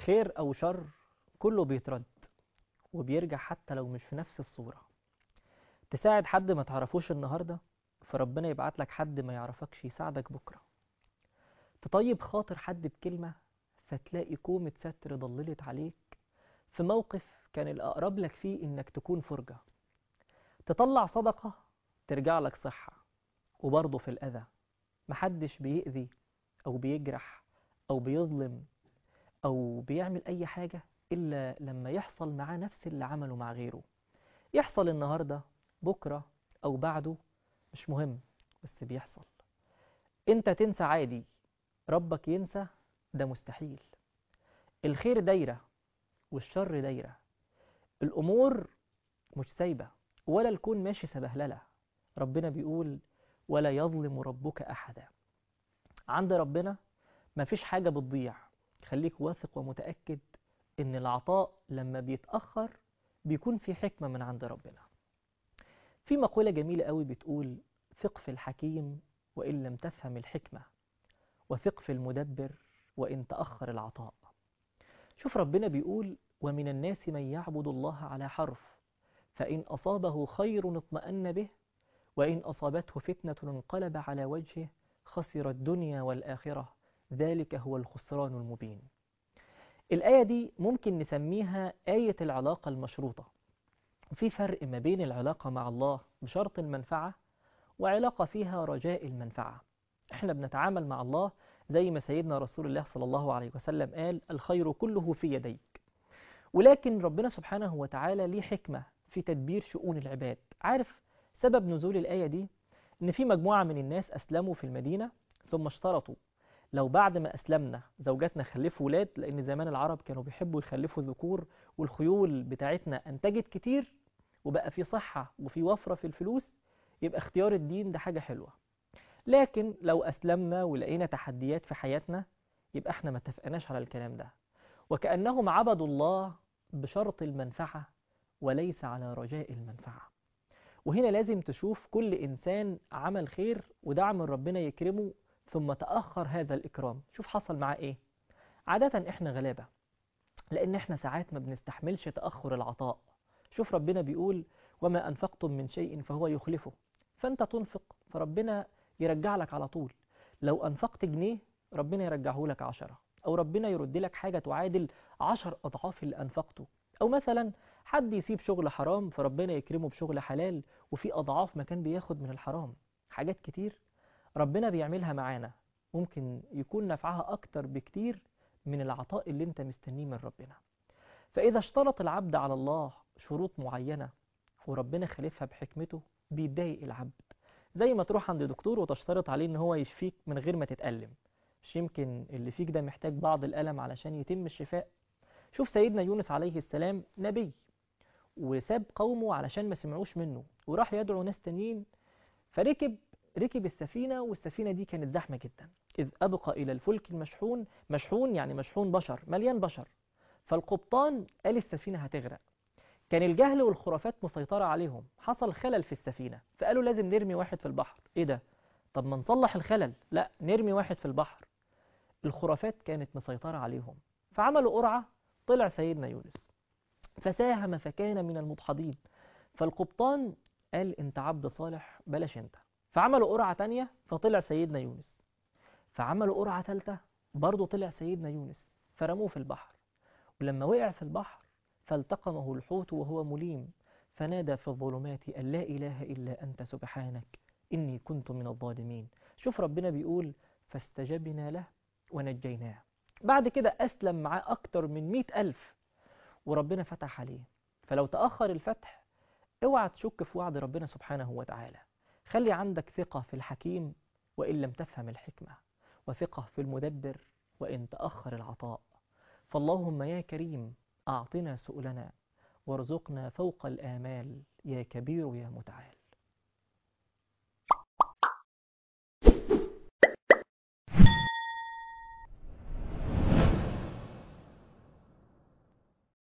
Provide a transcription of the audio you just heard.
خير أو شر كله بيترد وبيرجع حتى لو مش في نفس الصورة تساعد حد ما تعرفوش النهاردة فربنا يبعت لك حد ما يعرفكش يساعدك بكرة تطيب خاطر حد بكلمة فتلاقي كومة ستر ضللت عليك في موقف كان الأقرب لك فيه إنك تكون فرجة تطلع صدقة ترجع لك صحة وبرضه في الأذى محدش بيأذي أو بيجرح أو بيظلم أو بيعمل أي حاجة إلا لما يحصل معاه نفس اللي عمله مع غيره يحصل النهاردة بكرة أو بعده مش مهم بس بيحصل أنت تنسى عادي ربك ينسى ده مستحيل الخير دايرة والشر دايرة الأمور مش سايبة ولا الكون ماشي سبهللة ربنا بيقول ولا يظلم ربك أحدا عند ربنا مفيش حاجة بتضيع خليك واثق ومتأكد إن العطاء لما بيتأخر بيكون في حكمة من عند ربنا في مقولة جميلة قوي بتقول ثق في الحكيم وإن لم تفهم الحكمة وثق في المدبر وإن تأخر العطاء شوف ربنا بيقول ومن الناس من يعبد الله على حرف فإن أصابه خير اطمأن به وإن أصابته فتنة انقلب على وجهه خسر الدنيا والآخرة ذلك هو الخسران المبين الآية دي ممكن نسميها آية العلاقة المشروطة في فرق ما بين العلاقة مع الله بشرط المنفعة وعلاقة فيها رجاء المنفعة احنا بنتعامل مع الله زي ما سيدنا رسول الله صلى الله عليه وسلم قال الخير كله في يديك ولكن ربنا سبحانه وتعالى ليه حكمة في تدبير شؤون العباد عارف سبب نزول الآية دي إن في مجموعة من الناس أسلموا في المدينة ثم اشترطوا لو بعد ما أسلمنا زوجاتنا خلفوا ولاد لأن زمان العرب كانوا بيحبوا يخلفوا ذكور والخيول بتاعتنا أنتجت كتير وبقى في صحة وفي وفرة في الفلوس يبقى اختيار الدين ده حاجة حلوة لكن لو أسلمنا ولقينا تحديات في حياتنا يبقى احنا ما اتفقناش على الكلام ده وكأنهم عبدوا الله بشرط المنفعة وليس على رجاء المنفعة وهنا لازم تشوف كل إنسان عمل خير ودعا من ربنا يكرمه ثم تأخر هذا الإكرام شوف حصل معاه إيه عادة إحنا غلابة لأن إحنا ساعات ما بنستحملش تأخر العطاء شوف ربنا بيقول وما أنفقتم من شيء فهو يخلفه فأنت تنفق فربنا يرجع لك على طول لو أنفقت جنيه ربنا يرجعه لك عشرة أو ربنا يرد لك حاجة تعادل عشر أضعاف اللي أنفقته أو مثلا حد يسيب شغل حرام فربنا يكرمه بشغل حلال وفي أضعاف ما كان بياخد من الحرام حاجات كتير ربنا بيعملها معانا ممكن يكون نفعها أكتر بكتير من العطاء اللي انت مستنيه من ربنا فإذا اشترط العبد على الله شروط معينة وربنا خالفها بحكمته بيتضايق العبد زي ما تروح عند دكتور وتشترط عليه ان هو يشفيك من غير ما تتألم مش يمكن اللي فيك ده محتاج بعض الألم علشان يتم الشفاء شوف سيدنا يونس عليه السلام نبي وساب قومه علشان ما سمعوش منه وراح يدعو ناس تانيين فركب ركب السفينة والسفينة دي كانت زحمة جدا إذ أبقى إلى الفلك المشحون مشحون يعني مشحون بشر مليان بشر فالقبطان قال السفينة هتغرق كان الجهل والخرافات مسيطرة عليهم حصل خلل في السفينة فقالوا لازم نرمي واحد في البحر إيه ده؟ طب ما نصلح الخلل لا نرمي واحد في البحر الخرافات كانت مسيطرة عليهم فعملوا قرعة طلع سيدنا يونس فساهم فكان من المدحضين فالقبطان قال انت عبد صالح بلاش انت فعملوا قرعة تانية فطلع سيدنا يونس فعملوا قرعة تالتة برضه طلع سيدنا يونس فرموه في البحر ولما وقع في البحر فالتقمه الحوت وهو مليم فنادى في الظلمات أن لا إله إلا أنت سبحانك إني كنت من الظالمين شوف ربنا بيقول فاستجبنا له ونجيناه بعد كده أسلم معاه أكتر من مئة ألف وربنا فتح عليه فلو تأخر الفتح اوعى تشك في وعد ربنا سبحانه وتعالى خلي عندك ثقة في الحكيم وإن لم تفهم الحكمة وثقة في المدبر وإن تأخر العطاء فاللهم يا كريم أعطنا سؤلنا وارزقنا فوق الآمال يا كبير يا متعال